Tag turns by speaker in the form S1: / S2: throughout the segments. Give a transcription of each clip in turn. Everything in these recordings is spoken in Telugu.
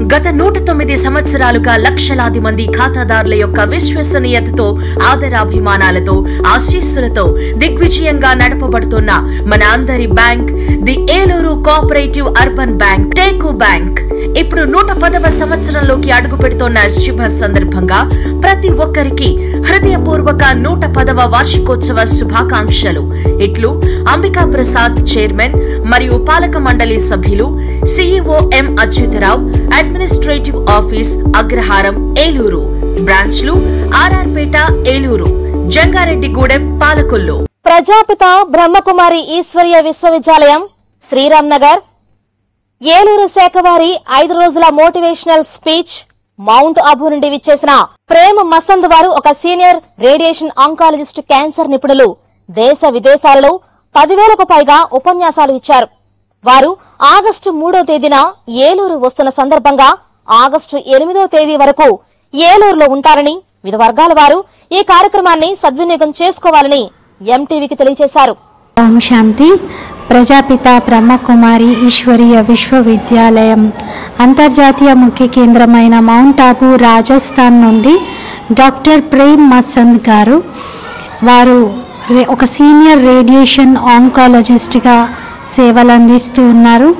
S1: గత నూట తొమ్మిది సంవత్సరాలుగా లక్షలాది మంది ఖాతాదారుల యొక్క విశ్వసనీయతతో ఆదరాభిమానాలతో ఆశీస్సులతో దిగ్విజయంగా నడపబడుతున్న మన అందరి bank the Eluru cooperative urban bank టేకు బ్యాంక్ ఇప్పుడు నూట పదవ సంవత్సరంలోకి అడుగు పెడుతోన్న శుభ సందర్భంగా ప్రతి ఒక్కరికి హృదయపూర్వక నూట పదవ వార్షికోత్సవ శుభాకాంక్షలు ఇట్లు అంబికా ప్రసాద్ చైర్మన్ మరియు పాలక మండలి సభ్యులు CEO M Achyutarao administrative office Agraharam Eluru బ్రాంచ్లు ఆర్ఆర్పేట ఏలూరు జంగారెడ్డిగూడెం పాలకొల్లు
S2: ప్రజాపిత బ్రహ్మకుమారి ఈశ్వరీయ విశ్వవిద్యాలయం శ్రీరామ్ నగర్ ఏలూరు శాఖ వారి ఐదు రోజుల మోటివేషనల్ స్పీచ్ మౌంట్ అబు నుండి విచ్చేసిన ప్రేమ్ మసంద్ వారు ఒక సీనియర్ రేడియేషన్ ఆంకాలజిస్ట్ క్యాన్సర్ నిపుణులు దేశ విదేశాలలో పదివేలకు పైగా ఉపన్యాసాలు ఇచ్చారు వారు ఆగస్టు మూడో తేదీన ఏలూరు వస్తున్న సందర్భంగా ఆగస్టు ఎనిమిదో తేదీ వరకు ఏలూరులో ఉంటారని వివిధ వర్గాల వారు ఈ కార్యక్రమాన్ని సద్వినియోగం చేసుకోవాలని ఎంటీవీకి తెలియజేశారు
S3: ఓం శాంతి ప్రజాపిత బ్రహ్మకుమారి ఈశ్వరీయ విశ్వవిద్యాలయం అంతర్జాతీయ ముఖ్య కేంద్రమైన మౌంట్ ఆబు రాజస్థాన్ నుండి డాక్టర్ ప్రేమ్ మసంద్ గారు వారు రే- ఒక సీనియర్ రేడియేషన్ ఆంకాలజిస్ట్గా సేవలు అందిస్తూ ఉన్నారు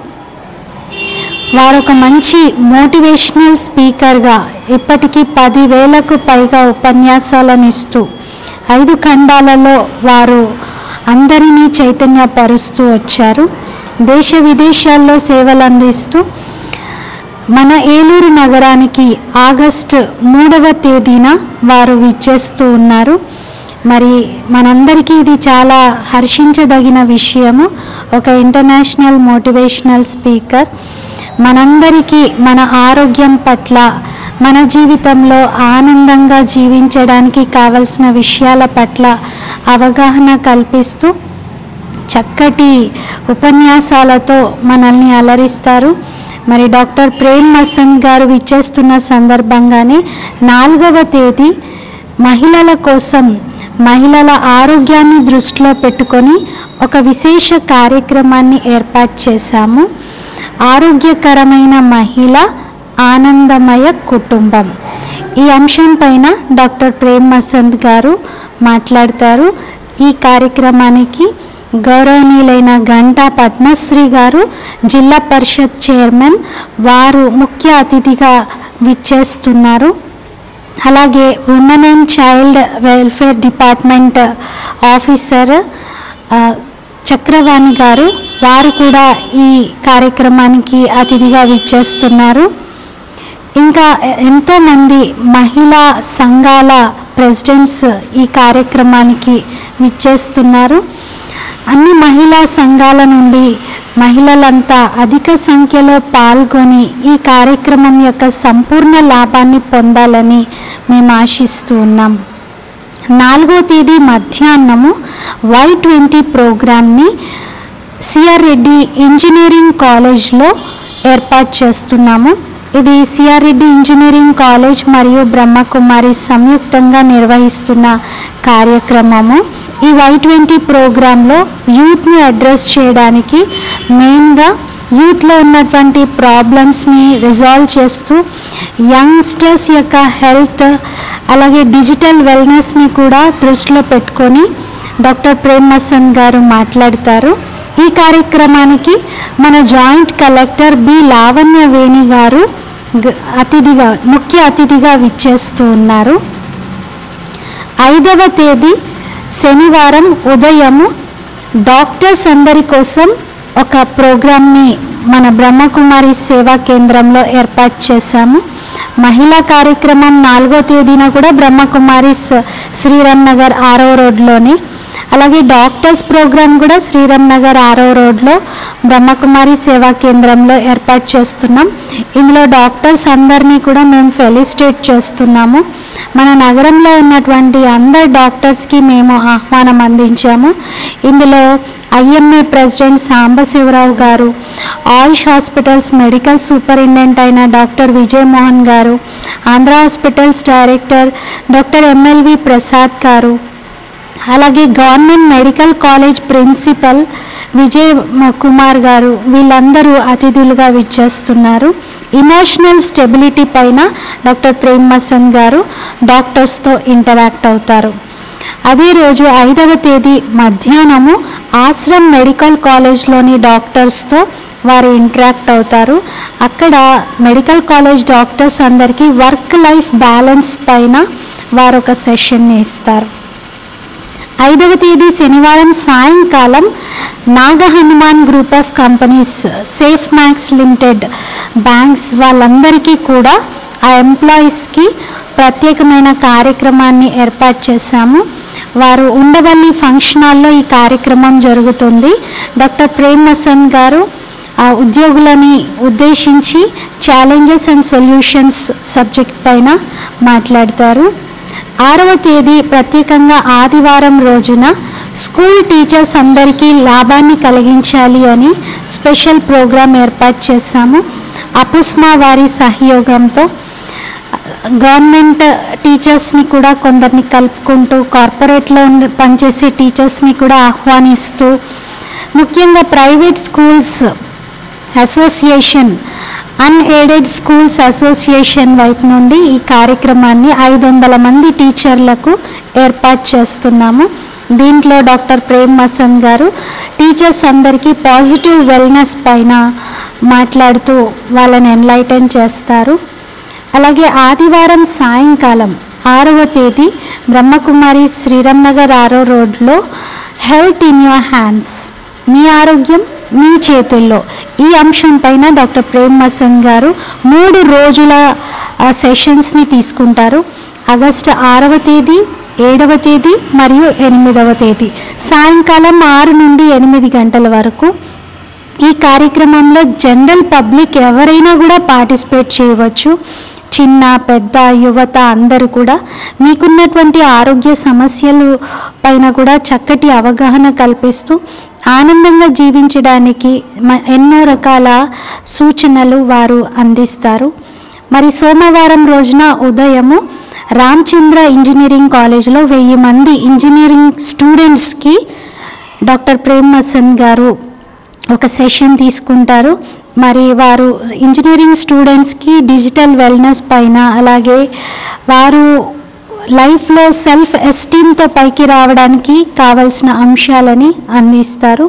S3: వారు ఒక మంచి మోటివేషనల్ స్పీకర్గా ఇప్పటికీ పదివేలకు పైగా ఉపన్యాసాలను ఇస్తూ ఐదు ఖండాలలో వారు అందరినీ చైతన్యపరుస్తూ వచ్చారు దేశ విదేశాల్లో సేవలు అందిస్తూ మన ఏలూరు నగరానికి ఆగస్టు మూడవ తేదీన వారు విచ్చేస్తూ ఉన్నారు మరి మనందరికీ ఇది చాలా హర్షించదగిన విషయము ఒక ఇంటర్నేషనల్ మోటివేషనల్ స్పీకర్ మనందరికీ మన ఆరోగ్యం పట్ల మన జీవితంలో ఆనందంగా జీవించడానికి కావలసిన విషయాల పట్ల అవగాహన కల్పిస్తూ చక్కటి ఉపన్యాసాలతో మనల్ని అలరిస్తారు మరి డాక్టర్ ప్రేమ్ మసంద్ గారు విచ్చేస్తున్న సందర్భంగానే నాలుగవ తేదీ మహిళల కోసం మహిళల ఆరోగ్యాన్ని దృష్టిలో పెట్టుకొని ఒక విశేష కార్యక్రమాన్ని ఏర్పాటు చేశాము ఆరోగ్యకరమైన మహిళ ఆనందమయ కుటుంబం ఈ అంశం పైన డాక్టర్ ప్రేమ్ మసంద్ గారు మాట్లాడతారు ఈ కార్యక్రమానికి గౌరవనీయులైన గంటా పద్మశ్రీ గారు జిల్లా పరిషత్ చైర్మన్ వారు ముఖ్య అతిథిగా విచ్చేస్తున్నారు అలాగే women and child welfare department officer ఆ, చక్రవాణి గారు వారు కూడా ఈ కార్యక్రమానికి అతిథిగా విచ్చేస్తున్నారు ఇంకా ఎంతోమంది మహిళా సంఘాల ప్రెసిడెంట్స్ ఈ కార్యక్రమానికి విచ్చేస్తున్నారు అన్ని మహిళా సంఘాల నుండి మహిళలంతా అధిక సంఖ్యలో పాల్గొని ఈ కార్యక్రమం యొక్క సంపూర్ణ లాభాన్ని పొందాలని మేము ఆశిస్తూ ఉన్నాం నాలుగో తేదీ మధ్యాహ్నము వై ట్వంటీ ప్రోగ్రామ్ని సిఆర్ రెడ్డి ఇంజనీరింగ్ కాలేజ్లో ఏర్పాటు చేస్తున్నాము ఇది సిఆర్ రెడ్డి ఇంజనీరింగ్ కాలేజ్ మరియు బ్రహ్మకుమారి సంయుక్తంగా నిర్వహిస్తున్న కార్యక్రమము ఈ వై ట్వంటీ ప్రోగ్రాంలో యూత్ని అడ్రస్ చేయడానికి మెయిన్గా యూత్లో ఉన్నటువంటి ప్రాబ్లమ్స్ని రిజాల్వ్ చేస్తూ యంగ్స్టర్స్ యొక్క హెల్త్ అలాగే డిజిటల్ వెల్నెస్ని కూడా దృష్టిలో పెట్టుకొని డాక్టర్ ప్రేమ్ మసన్ గారు మాట్లాడతారు ఈ కార్యక్రమానికి మన joint collector B Lavanya Veni garu గ- అతిథిగా ముఖ్య అతిథిగా విచ్చేస్తూ ఉన్నారు ఐదవ తేదీ శనివారం ఉదయము డాక్టర్స్ అందరి కోసం ఒక ప్రోగ్రామ్ని మన బ్రహ్మకుమారి సేవా కేంద్రంలో ఏర్పాటు చేశాము మహిళా కార్యక్రమం నాలుగో తేదీన కూడా బ్రహ్మకుమారి స- శ్రీరామ్ నగర్ ఆరో రోడ్లోని అలాగే డాక్టర్స్ ప్రోగ్రామ్ కూడా శ్రీరామ్ నగర్ ఆరో రోడ్లో బ్రహ్మకుమారి సేవా కేంద్రంలో ఏర్పాటు చేస్తున్నాం ఇందులో డాక్టర్స్ అందరినీ కూడా మేము ఫెలిసిటేట్ చేస్తున్నాము మన నగరంలో ఉన్నటువంటి అందరు డాక్టర్స్కి మేము ఆహ్వానం అందించాము ఇందులో IMA president Sambasivarao garu Ayush hospitals medical superintendent అయిన doctor Vijay Mohan garu Andhra hospitals director doctor MLV Prasad garu అలాగే government medical college principal Vijay మ- కుమార్ గారు వీళ్ళందరూ అతిథులుగా విచ్చేస్తున్నారు ఇమోషనల్ స్టెబిలిటీ పైన డాక్టర్ ప్రేమ్ మసన్ గారు డాక్టర్స్తో ఇంటరాక్ట్ అవుతారు అదే రోజు ఐదవ తేదీ మధ్యాహ్నము ఆశ్రమ్ మెడికల్ కాలేజ్లోని డాక్టర్స్తో వారు ఇంటరాక్ట్ అవుతారు అక్కడ మెడికల్ కాలేజ్ డాక్టర్స్ అందరికీ వర్క్ లైఫ్ బ్యాలెన్స్ పైన వారు ఒక సెషన్ని ఇస్తారు ఐదవ తేదీ శనివారం సాయంకాలం Naga Hanuman group of companies safe max limited banks వాళ్ళందరికీ కూడా ఆ ఎంప్లాయీస్కి ప్రత్యేకమైన కార్యక్రమాన్ని ఏర్పాటు చేశాము వారు ఉండవల్లి ఫంక్షన్ హాల్లో ఈ కార్యక్రమం జరుగుతుంది డాక్టర్ ప్రేమ్ మసన్ గారు ఆ ఉద్యోగులని ఉద్దేశించి ఛాలెంజెస్ అండ్ సొల్యూషన్స్ సబ్జెక్ట్ పైన మాట్లాడతారు ఆరవ తేదీ ప్రత్యేకంగా ఆదివారం రోజున స్కూల్ టీచర్స్ అందరికీ లాభాన్ని కలిగించాలి అని స్పెషల్ ప్రోగ్రాం ఏర్పాటు చేశాము అపుస్మా వారి సహయోగంతో గవర్నమెంట్ టీచర్స్ని కూడా కొందరిని కలుపుకుంటూ కార్పొరేట్లో ఉండి పనిచేసే టీచర్స్ని కూడా ఆహ్వానిస్తూ ముఖ్యంగా private schools association unaided schools association వైపు నుండి ఈ కార్యక్రమాన్ని ఐదు వందల మంది టీచర్లకు ఏర్పాటు చేస్తున్నాము దీంట్లో డాక్టర్ ప్రేమ్ మసన్ గారు టీచర్స్ అందరికీ పాజిటివ్ వెల్నెస్ పైన మాట్లాడుతూ వాళ్ళని ఎన్లైటన్ చేస్తారు అలాగే ఆదివారం సాయంకాలం ఆరవ తేదీ బ్రహ్మకుమారి శ్రీరామ్ నగర్ ఆరో రోడ్లో హెల్త్ ఇన్ యువర్ హ్యాండ్స్ మీ ఆరోగ్యం మీ చేతుల్లో ఈ అంశం పైన డాక్టర్ ప్రేమ్ మసన్ గారు మూడు రోజుల ఆ, సెషన్స్ని తీసుకుంటారు ఆగస్టు ఆరవ తేదీ ఏడవ తేదీ మరియు ఎనిమిదవ తేదీ సాయంకాలం ఆరు నుండి ఎనిమిది గంటల వరకు ఈ కార్యక్రమంలో జనరల్ పబ్లిక్ ఎవరైనా కూడా పార్టిసిపేట్ చేయవచ్చు చిన్న పెద్ద యువత అందరూ కూడా మీకున్నటువంటి ఆరోగ్య సమస్యలు పైన కూడా చక్కటి అవగాహన కల్పిస్తూ ఆనందంగా జీవించడానికి మ- ఎన్నో రకాల సూచనలు వారు అందిస్తారు మరి సోమవారం రోజున ఉదయము రామచంద్ర ఇంజనీరింగ్ కాలేజీలో వెయ్యి మంది ఇంజనీరింగ్ స్టూడెంట్స్కి డాక్టర్ ప్రేమ్ మసన్ గారు ఒక సెషన్ తీసుకుంటారు మరి వారు ఇంజనీరింగ్ స్టూడెంట్స్కి డిజిటల్ వెల్నెస్ పైన అలాగే వారు లైఫ్లో సెల్ఫ్ ఎస్టీమ్తో పైకి రావడానికి కావలసిన అంశాలని అందిస్తారు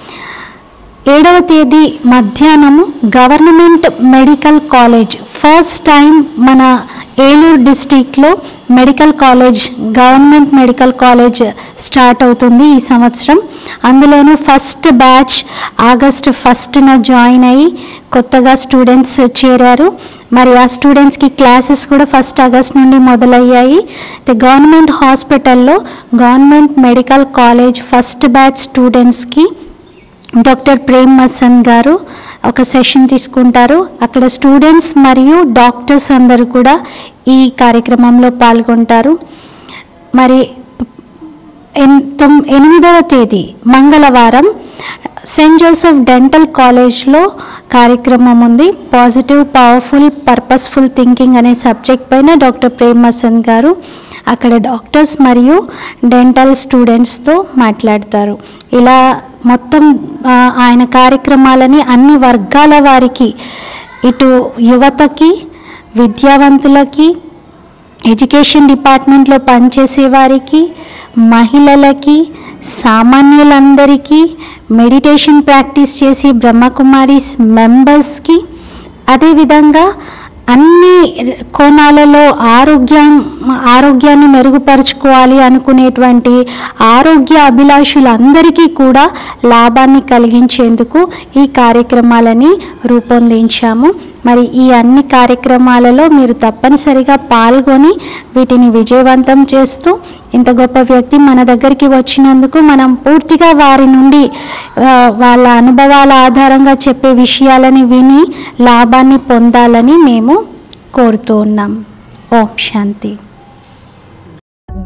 S3: ఏడవ తేదీ మధ్యాహ్నము government medical college first time మన ఏలూరు డిస్టిక్లో medical college government medical college start అవుతుంది ఈ సంవత్సరం అందులోనూ ఫస్ట్ బ్యాచ్ ఆగస్ట్ ఫస్ట్న జాయిన్ అయ్యి కొత్తగా స్టూడెంట్స్ చేరారు మరి ఆ స్టూడెంట్స్కి క్లాసెస్ కూడా ఫస్ట్ ఆగస్ట్ నుండి మొదలయ్యాయి ది గవర్నమెంట్ హాస్పిటల్లో government medical college first batch స్టూడెంట్స్కి డాక్టర్ ప్రేమ్ మసన్ గారు ఒక సెషన్ తీసుకుంటారు అక్కడ స్టూడెంట్స్ మరియు డాక్టర్స్ అందరూ కూడా ఈ కార్యక్రమంలో పాల్గొంటారు మరి ఎన్- తొమ్- ఎనిమిదవ తేదీ మంగళవారం సెయింట్ జోసెఫ్ డెంటల్ కాలేజ్లో కార్యక్రమం ఉంది పాజిటివ్ పవర్ఫుల్ పర్పస్ఫుల్ థింకింగ్ అనే సబ్జెక్ట్ పైన డాక్టర్ ప్రేమ్ మసన్ గారు అక్కడ డాక్టర్స్ మరియు డెంటల్ స్టూడెంట్స్తో మాట్లాడతారు ఇలా మొత్తం ఆ, ఆయన కార్యక్రమాలని అన్ని వర్గాల వారికి ఇటు యువతకి విద్యావంతులకి ఎడ్యుకేషన్ డిపార్ట్మెంట్లో పనిచేసే వారికి మహిళలకి సామాన్యులందరికీ మెడిటేషన్ ప్రాక్టీస్ చేసి బ్రహ్మకుమారీస్ మెంబర్స్కి అదేవిధంగా అన్ని కోణాలలో ఆరోగ్యం ఆరోగ్యాన్ని మెరుగుపరుచుకోవాలి అనుకునేటువంటి ఆరోగ్య అభిలాషులందరికీ కూడా లాభాన్ని కలిగించేందుకు ఈ కార్యక్రమాలని రూపొందించాము మరి ఈ అన్ని కార్యక్రమాలలో మీరు తప్పనిసరిగా పాల్గొని వీటిని విజయవంతం చేస్తూ ఇంత గొప్ప వ్యక్తి మన దగ్గరికి వచ్చినందుకు మనం పూర్తిగా వారి నుండి ఆ, వాళ్ళ అనుభవాల ఆధారంగా చెప్పే విషయాలని విని లాభాన్ని పొందాలని మేము కోరుతూ ఉన్నాం ఓం శాంతి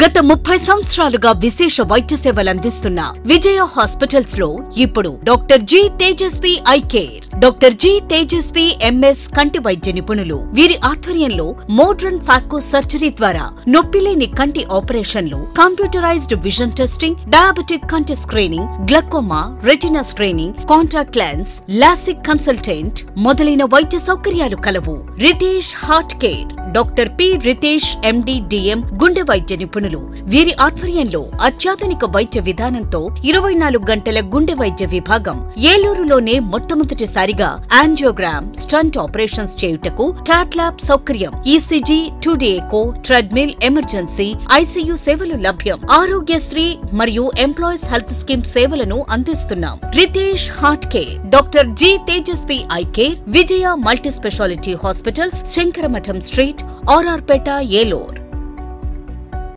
S4: గత ముప్పై సంవత్సరాలుగా విశేష వైద్య సేవలు అందిస్తున్న విజయ హాస్పిటల్స్ లో ఇప్పుడు doctor G Tejaswi eye care doctor G Tejaswi MS కంటి వైద్య నిపుణులు వీరి ఆధ్వర్యంలో మోడ్రన్ ఫాకో సర్జరీ ద్వారా నొప్పిలేని కంటి ఆపరేషన్లు కంప్యూటరైజ్డ్ విజన్ టెస్టింగ్ డయాబెటిక్ కంటి screening glaucoma retina screening contact lens LASIK consultant మొదలైన వైద్య సౌకర్యాలు కలవు Ritesh heart care doctor P Ritesh MD DM గుండె వైద్య నిపుణులు వీరి ఆధ్వర్యంలో అత్యాధునిక వైద్య విధానంతో ఇరవై నాలుగు గంటల గుండె వైద్య విభాగం ఏలూరులోనే మొట్టమొదటిసారిగా యాంజియోగ్రామ్ స్టంట్ ఆపరేషన్స్ చేయుటకు క్యాట్లాబ్ సౌకర్యం ECG two D echo treadmill emergency ICU సేవలు లభ్యం ఆరోగ్యశ్రీ మరియు ఎంప్లాయీస్ హెల్త్ స్కీమ్ సేవలను అందిస్తున్నాం Ritesh heart care doctor G Tejaswi eye care Vijaya multi speciality hospitals Sankaramatham street RR Peta ఏలూర్